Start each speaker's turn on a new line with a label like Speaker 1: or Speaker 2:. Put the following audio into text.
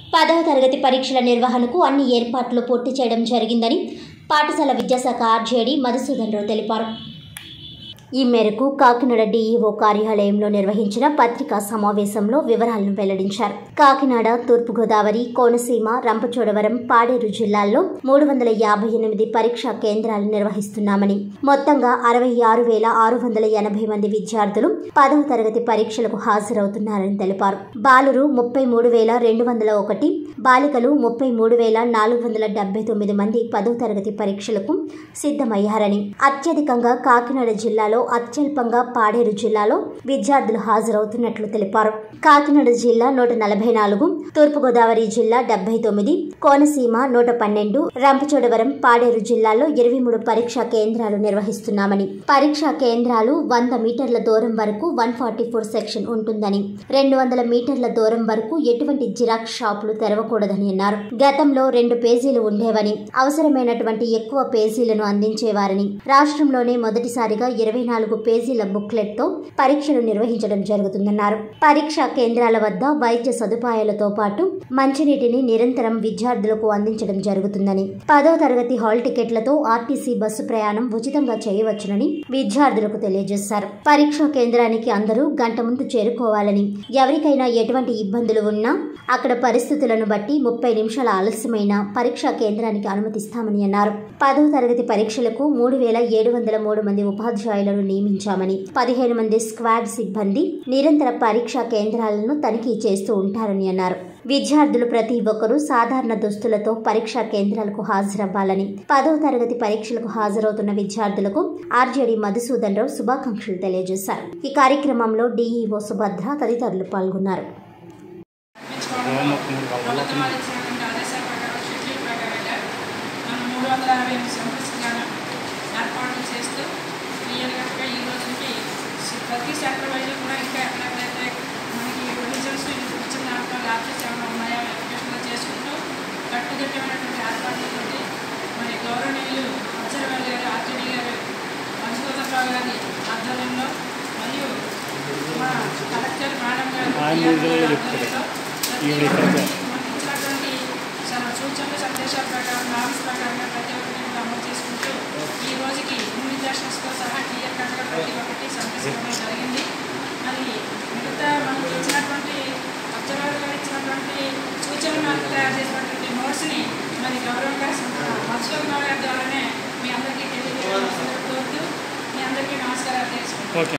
Speaker 1: పదవ తరగతి పరీక్షల నిర్వహణకు అన్ని ఏర్పాట్లు పూర్తి చేయడం జరిగిందని పాఠశాల విద్యాశాఖ ఆర్జేడీ మధుసూదన్ రావు తెలిపారు ఈ మేరకు కాకినాడ డీఈఓ కార్యాలయంలో నిర్వహించిన పత్రికా సమావేశంలో వివరాలను వెల్లడించారు కాకినాడ తూర్పుగోదావరి కోనసీమ రంపచోడవరం పాడేరు జిల్లాల్లో మూడు వందల యాభై ఎనిమిది పరీక్షా కేంద్రాలు నిర్వహిస్తున్నామని మొత్తంగా అరవై ఆరు వేల ఆరు వందల ఎనభై మంది విద్యార్థులు పదవ తరగతి పరీక్షలకు హాజరవుతున్నారని తెలిపారు బాలురు ముప్పై మూడు వేల రెండు వందల ఒకటి బాలికలు ముప్పై మూడు వేల నాలుగు వందల డెబ్బై తొమ్మిది మంది పదవ తరగతి పరీక్షలకు సిద్ధమయ్యారని అత్యధికంగా కాకినాడ జిల్లాలో అత్యల్పంగా పాడేరు జిల్లాలో విద్యార్థులు హాజరవుతున్నట్లు తెలిపారు కాకినాడ జిల్లా నూట నలభై నాలుగు తూర్పుగోదావరి జిల్లా డెబ్బై తొమ్మిది కోనసీమ నూట పన్నెండు రంపచోడవరం పాడేరు జిల్లాల్లో ఇరవై మూడు పరీక్షా కేంద్రాలు నిర్వహిస్తున్నామని పరీక్షా కేంద్రాలు వంద మీటర్ల దూరం వరకు వన్ ఫార్టీ ఫోర్ సెక్షన్ ఉంటుందని రెండు వందల మీటర్ల దూరం వరకు ఎటువంటి జిరాక్స్ షాపులు తెరవకూడదని అన్నారు గతంలో రెండు పేజీలు ఉండేవని అవసరమైనటువంటి ఎక్కువ పేజీలను అందించేవారని రాష్ట్రంలోనే మొదటిసారిగా ఇరవై నాలుగు పేజీల బుక్లెట్ తో పరీక్షలు నిర్వహించడం జరుగుతుందన్నారు పరీక్షా కేంద్రాల వద్ద వైద్య సదుపాయాలతో పాటు మంచినీటిని నిరంతరం విద్యార్థులకు అందించడం జరుగుతుందని పదో తరగతి హాల్ టికెట్లతో ఆర్టీసీ బస్సు ప్రయాణం ఉచితంగా చేయవచ్చునని విద్యార్థులకు తెలియజేశారు పరీక్షా కేంద్రానికి అందరూ గంట ముందు చేరుకోవాలని ఎవరికైనా ఎటువంటి ఇబ్బందులు ఉన్నా అక్కడ పరిస్థితులను బట్టి ముప్పై నిమిషాల ఆలస్యమైన పరీక్షా కేంద్రానికి అనుమతిస్తామని అన్నారు పదో తరగతి పరీక్షలకు మూడు వేల ఏడు వందల మూడు మంది ఉపాధ్యాయులను నియమించామని పదిహేను మంది స్క్వాడ్ సిబ్బంది నిరంతర పరీక్షా కేంద్రాలను తనిఖీ చేస్తూ ఉంటారని అన్నారు విద్యార్థులు ప్రతి ఒక్కరూ సాధారణ దుస్తులతో పరీక్షా కేంద్రాలకు హాజరవ్వాలని పదవ తరగతి పరీక్షలకు హాజరవుతున్న విద్యార్థులకు ఆర్జేడీ మధుసూదన్ రావు శుభాకాంక్షలు తెలియజేశారు ఈ కార్యక్రమంలో డీఈఓ సుభద్ర తదితరులు పాల్గొన్నారు
Speaker 2: ప్రభుత్వం వాళ్ళు ఇచ్చినటువంటి ఆదేశాల ప్రకారం షెడ్యూల్ ప్రకారంగా మనం మూడు వందల అరవై ఎనిమిది సెంటర్స్ గాను ఏర్పాట్లు చేస్తూ క్లియర్గా ఈ రోజుకి ప్రతి సెంటర్ వైజ్ కూడా ఇంకా ఎక్కడెక్కడైతే మనకి ప్రొవిజన్స్ ఇచ్చిన దాంట్లో ల్యాబ్సెస్ ఏమైనా ఉన్నాయో ఎడ్యుకేషన్లో చేసుకుంటూ కట్టుదిట్టమైనటువంటి ఏర్పాట్లతోటి మరి గౌరవనీయులు అబ్జర్వర్ గారు ఆర్జీడీ గారు మధుసూదనరావు గారి ఆధ్వర్యంలో మరియు మా కలెక్టర్ మేడం గారు
Speaker 3: ఆయన
Speaker 2: పిఆర్
Speaker 3: ముందే
Speaker 2: గారి
Speaker 3: చెప్తారు.
Speaker 2: ఆధ్వర్యంలో
Speaker 3: ఈవిడ ఇక్కడ
Speaker 2: మనకి ఇచ్చినటువంటి చాలా సూచనలు సందేశాల ప్రకారం నామ్స్ ప్రకారంగా ప్రతి ఒక్కరిని కూడా అమలు చేసుకుంటూ ఈ రోజుకి ఇన్విటేషన్స్తో సహా క్లియర్ కట్గా ప్రతి ఒక్కటి సందేశించడం జరిగింది మరి మిగతా మనకి ఇచ్చినటువంటి అబ్జర్వర్ గారు ఇచ్చినటువంటి సూచనల మేరకు తయారు చేసినటువంటి నోట్స్ని మరి గౌరవంగా మధుసూదన్ గారి ద్వారానే మీ అందరికీ తెలియజేయాలని కోరుతూ మీ అందరికీ నమస్కారాలు తెలుసుకుంటాను
Speaker 3: ఓకే